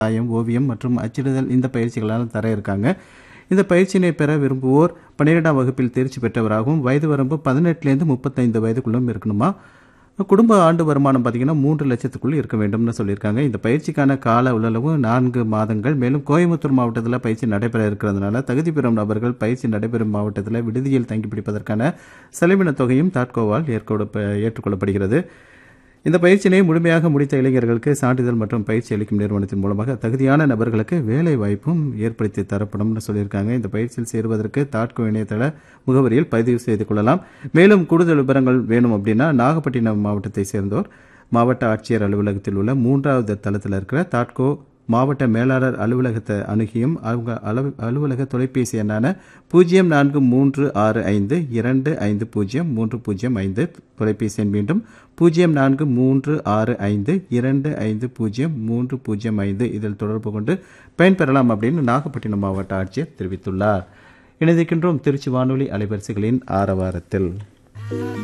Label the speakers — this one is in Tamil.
Speaker 1: சாயம் ஓவியம் மற்றும் அச்சிடுதல் இந்த பயிற்சிகளெல்லாம் தர இருக்காங்க இந்த பயிற்சியினை பெற விரும்புவோர் பன்னிரெண்டாம் வகுப்பில் தேர்ச்சி பெற்றவராகவும் வயது வரம்பு பதினெட்டுலேருந்து முப்பத்தைந்து வயதுக்குள்ளும் இருக்கணுமா குடும்ப ஆண்டு வருமானம் பார்த்தீங்கன்னா மூன்று லட்சத்துக்குள் இருக்க வேண்டும்னு சொல்லியிருக்காங்க இந்த பயிற்சிக்கான கால உள்ளளவு நான்கு மாதங்கள் மேலும் கோயம்புத்தூர் மாவட்டத்தில் பயிற்சி நடைபெற இருக்கிறதுனால தகுதி பெறும் நபர்கள் பயிற்சி நடைபெறும் மாவட்டத்தில் விடுதியில் தங்கி பிடிப்பதற்கான செலவின தொகையும் தாட்கோவால் ஏற்கொள்ள ஏற்றுக்கொள்ளப்படுகிறது இந்த பயிற்சியினை முழுமையாக முடித்த இளைஞர்களுக்கு சான்றிதழ் மற்றும் பயிற்சி அளிக்கும் நிறுவனத்தின் மூலமாக தகுதியான நபர்களுக்கு வேலை வாய்ப்பும் ஏற்படுத்தி தரப்படும்னு சொல்லியிருக்காங்க இந்த பயிற்சியில் சேருவதற்கு தாட்கோ இணையதள முகவரியில் பதிவு செய்து கொள்ளலாம் மேலும் கூடுதல் விவரங்கள் வேணும் அப்படின்னா நாகப்பட்டினம் மாவட்டத்தை சேர்ந்தோர் மாவட்ட ஆட்சியர் அலுவலகத்தில் உள்ள மூன்றாவது தளத்தில் இருக்கிற தாட்கோ மாவட்ட மேலாளர் அலுவலகத்தை அணுகியும் அவங்க அலுவ அலுவலக தொலைபேசி எண்ணான பூஜ்ஜியம் நான்கு மூன்று ஆறு ஐந்து இரண்டு ஐந்து பூஜ்ஜியம் மூன்று பூஜ்ஜியம் ஐந்து தொலைபேசி எண் மீண்டும் பூஜ்ஜியம் நான்கு மூன்று ஆறு ஐந்து இரண்டு ஐந்து பூஜ்ஜியம் மூன்று பூஜ்ஜியம் ஐந்து இதில் தொடர்பு கொண்டு பயன்பெறலாம் அப்படின்னு நாகப்பட்டினம் மாவட்ட ஆட்சியர் தெரிவித்துள்ளார் இணைந்திருக்கின்றோம் திருச்சி வானொலி அலைவரிசைகளின் ஆரவாரத்தில்